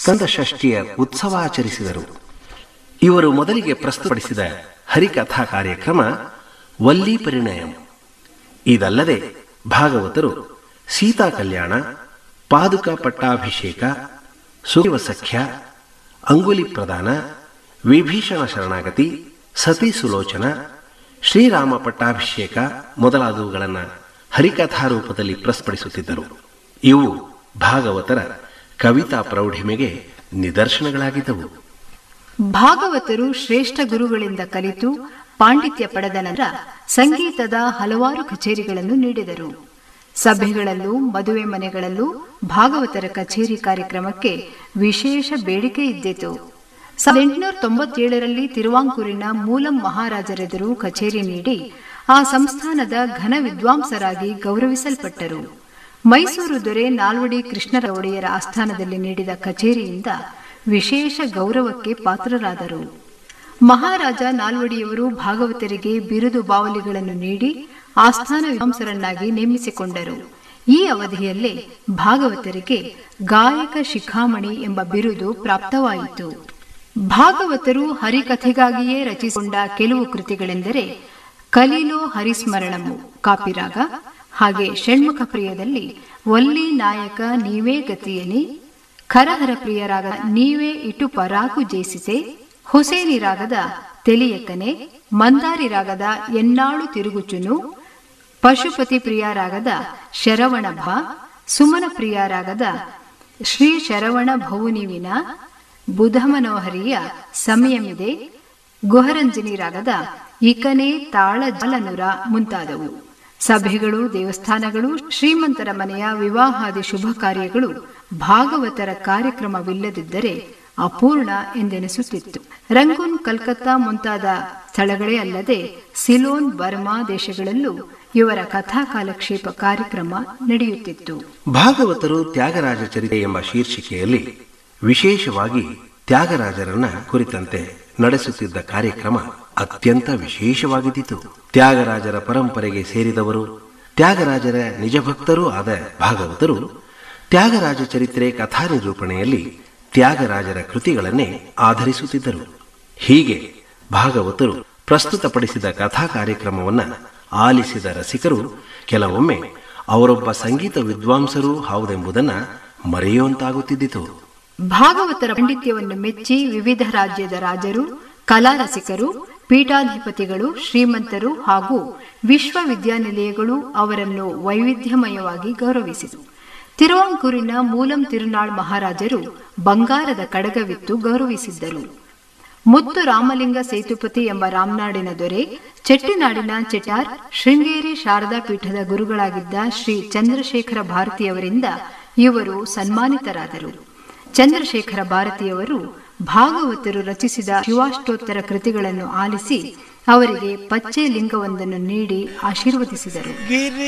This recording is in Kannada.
ಸ್ಕಂದ ಷಷ್ಠಿಯ ಉತ್ಸವ ಆಚರಿಸಿದರು ಇವರು ಮೊದಲಿಗೆ ಪ್ರಸ್ತುತಪಡಿಸಿದ ಹರಿಕಥಾ ಕಾರ್ಯಕ್ರಮ ವಲ್ಲಿ ಪರಿಣಯಂ ಇದಲ್ಲದೆ ಭಾಗವತರು ಸೀತಾ ಕಲ್ಯಾಣ ಪಾದುಕ ಪಟ್ಟಾಭಿಷೇಕ ಸುಗ್ರೀವ ಸಖ್ಯ ಅಂಗುಲಿ ಪ್ರದಾನ ವಿಭೀಷಣ ಶರಣಾಗತಿ ಸತಿ ಸುಲೋಚನ ಶ್ರೀರಾಮ ಪಟ್ಟಾಭಿಷೇಕ ಮೊದಲಾದವುಗಳನ್ನು ಹರಿಕಥಾ ರೂಪದಲ್ಲಿ ಪ್ರಸ್ತುತಪಡಿಸುತ್ತಿದ್ದರು ಇವು ಭಾಗವತರ ಕವಿತಾ ಪ್ರೌಢಿಮೆಗೆ ನಿದರ್ಶನಗಳಾಗಿದ್ದವು ಭಾಗವತರು ಶ್ರೇಷ್ಠ ಗುರುಗಳಿಂದ ಕಲಿತು ಪಾಂಡಿತ್ಯ ಪಡೆದ ನಂತರ ಸಂಗೀತದ ಹಲವಾರು ಕಚೇರಿಗಳನ್ನು ನೀಡಿದರು ಸಭೆಗಳಲ್ಲೂ ಮದುವೆ ಮನೆಗಳಲ್ಲೂ ಭಾಗವತರ ಕಚೇರಿ ಕಾರ್ಯಕ್ರಮಕ್ಕೆ ವಿಶೇಷ ಬೇಡಿಕೆ ಇದ್ದಿತು ಸಾವಿರದ ಎಂಟುನೂರ ತೊಂಬತ್ತೇಳರಲ್ಲಿ ತಿರುವಾಂಕೂರಿನ ಮೂಲಂ ಮಹಾರಾಜರೆದುರು ಕಚೇರಿ ನೀಡಿ ಆ ಸಂಸ್ಥಾನದ ಘನ ವಿದ್ವಾಂಸರಾಗಿ ಗೌರವಿಸಲ್ಪಟ್ಟರು ಮೈಸೂರು ದೊರೆ ನಾಲ್ವಡಿ ಕೃಷ್ಣರ ಒಡೆಯರ ಆಸ್ಥಾನದಲ್ಲಿ ನೀಡಿದ ಕಚೇರಿಯಿಂದ ವಿಶೇಷ ಗೌರವಕ್ಕೆ ಪಾತ್ರರಾದರು ಮಹಾರಾಜ ನಾಲ್ವಡಿಯವರು ಭಾಗವತರಿಗೆ ಬಿರುದು ಬಾವಲಿಗಳನ್ನು ನೀಡಿ ಆಸ್ಥಾನ ವಿದ್ವಾಂಸರನ್ನಾಗಿ ನೇಮಿಸಿಕೊಂಡರು ಈ ಅವಧಿಯಲ್ಲೇ ಭಾಗವತರಿಗೆ ಗಾಯಕ ಶಿಖಾಮಣಿ ಎಂಬ ಬಿರುದು ಪ್ರಾಪ್ತವಾಯಿತು ಭಾಗವತರು ಹರಿಕಥೆಗಾಗಿಯೇ ರಚಿಸಿಕೊಂಡ ಕೆಲವು ಕೃತಿಗಳೆಂದರೆ ಕಲೀಲೋ ಹರಿಸ್ಮರಣಮು ಕಾಪಿರಾಗ ಹಾಗೆ ಷಣ್ಮುಖ ಪ್ರಿಯದಲ್ಲಿ ವಲ್ಲಿ ನಾಯಕ ನೀವೇ ಗತಿಯನಿ ಖರಹರ ಪ್ರಿಯರಾಗ ನೀವೇ ಇಟು ಪರಾಕು ಜೇಸಿಸೆ ಹುಸೇನಿ ರಾಗದ ತೆಲಿಯಕನೆ ಮಂದಾರಿ ರಾಗದ ಎನ್ನಾಳು ತಿರುಗುಚುನು ಪಶುಪತಿ ಪ್ರಿಯರಾಗದ ಶರವಣ ಭ ಸುಮನ ಪ್ರಿಯರಾಗದ ಶ್ರೀ ಶರವಣ ಭೌನಿವಿನ ಬುಧ ಮನೋಹರಿಯ ಸಮಯಮಿದೆ ಗುಹರಂಜನಿ ರಾಗದ ಇಕನೆ ತಾಳ ಜಲನುರ ಮುಂತಾದವು ಸಭೆಗಳು ದೇವಸ್ಥಾನಗಳು ಶ್ರೀಮಂತರ ಮನೆಯ ವಿವಾಹಾದಿ ಶುಭ ಕಾರ್ಯಗಳು ಭಾಗವತರ ಕಾರ್ಯಕ್ರಮವಿಲ್ಲದಿದ್ದರೆ ಅಪೂರ್ಣ ಎಂದೆನಿಸುತ್ತಿತ್ತು ರಂಗೂನ್ ಕಲ್ಕತ್ತಾ ಮುಂತಾದ ಸ್ಥಳಗಳೇ ಅಲ್ಲದೆ ಸಿಲೋನ್ ಬರ್ಮಾ ದೇಶಗಳಲ್ಲೂ ಇವರ ಕಥಾ ಕಾಲಕ್ಷೇಪ ಕಾರ್ಯಕ್ರಮ ನಡೆಯುತ್ತಿತ್ತು ಭಾಗವತರು ತ್ಯಾಗರಾಜ ಚರಿತೆ ಎಂಬ ಶೀರ್ಷಿಕೆಯಲ್ಲಿ ವಿಶೇಷವಾಗಿ ತ್ಯಾಗರಾಜರನ್ನ ಕುರಿತಂತೆ ನಡೆಸುತ್ತಿದ್ದ ಕಾರ್ಯಕ್ರಮ ಅತ್ಯಂತ ವಿಶೇಷವಾಗಿದ್ದಿತು ತ್ಯಾಗರಾಜರ ಪರಂಪರೆಗೆ ಸೇರಿದವರು ತ್ಯಾಗರಾಜರ ನಿಜಭಕ್ತರೂ ಆದ ಭಾಗವತರು ತ್ಯಾಗರಾಜ ಚರಿತ್ರೆ ಕಥಾ ನಿರೂಪಣೆಯಲ್ಲಿ ತ್ಯಾಗರಾಜರ ಕೃತಿಗಳನ್ನೇ ಆಧರಿಸುತ್ತಿದ್ದರು ಹೀಗೆ ಭಾಗವತರು ಪ್ರಸ್ತುತಪಡಿಸಿದ ಕಥಾ ಕಾರ್ಯಕ್ರಮವನ್ನ ಆಲಿಸಿದ ರಸಿಕರು ಕೆಲವೊಮ್ಮೆ ಅವರೊಬ್ಬ ಸಂಗೀತ ವಿದ್ವಾಂಸರೂ ಹೌದೆಂಬುದನ್ನ ಮರೆಯುವಂತಾಗುತ್ತಿದ್ದಿತು ಭಾಗವತರ ಪಾಂಡಿತ್ಯವನ್ನು ಮೆಚ್ಚಿ ವಿವಿಧ ರಾಜ್ಯದ ರಾಜರು ಕಲಾ ರಸಿಕರು ಪೀಠಾಧಿಪತಿಗಳು ಶ್ರೀಮಂತರು ಹಾಗೂ ವಿಶ್ವವಿದ್ಯಾನಿಲಯಗಳು ಅವರನ್ನು ವೈವಿಧ್ಯಮಯವಾಗಿ ಗೌರವಿಸಿತು ತಿರುವಾಂಕೂರಿನ ಮೂಲಂ ತಿರುನಾಳ್ ಮಹಾರಾಜರು ಬಂಗಾರದ ಕಡಗವಿತ್ತು ಗೌರವಿಸಿದ್ದರು ಮುತ್ತು ರಾಮಲಿಂಗ ಸೇತುಪತಿ ಎಂಬ ರಾಮನಾಡಿನ ದೊರೆ ಚೆಟ್ಟಿನಾಡಿನ ಚೆಟ್ಟಾರ್ ಶೃಂಗೇರಿ ಶಾರದಾ ಪೀಠದ ಗುರುಗಳಾಗಿದ್ದ ಶ್ರೀ ಚಂದ್ರಶೇಖರ ಭಾರತಿಯವರಿಂದ ಇವರು ಸನ್ಮಾನಿತರಾದರು ಚಂದ್ರಶೇಖರ ಭಾರತಿಯವರು ಭಾಗವತರು ರಚಿಸಿದ ಶಿವಾಷ್ಟೋತ್ತರ ಕೃತಿಗಳನ್ನು ಆಲಿಸಿ ಅವರಿಗೆ ಪಚ್ಚೆ ಲಿಂಗವೊಂದನ್ನು ನೀಡಿ ಆಶೀರ್ವದಿಸಿದರು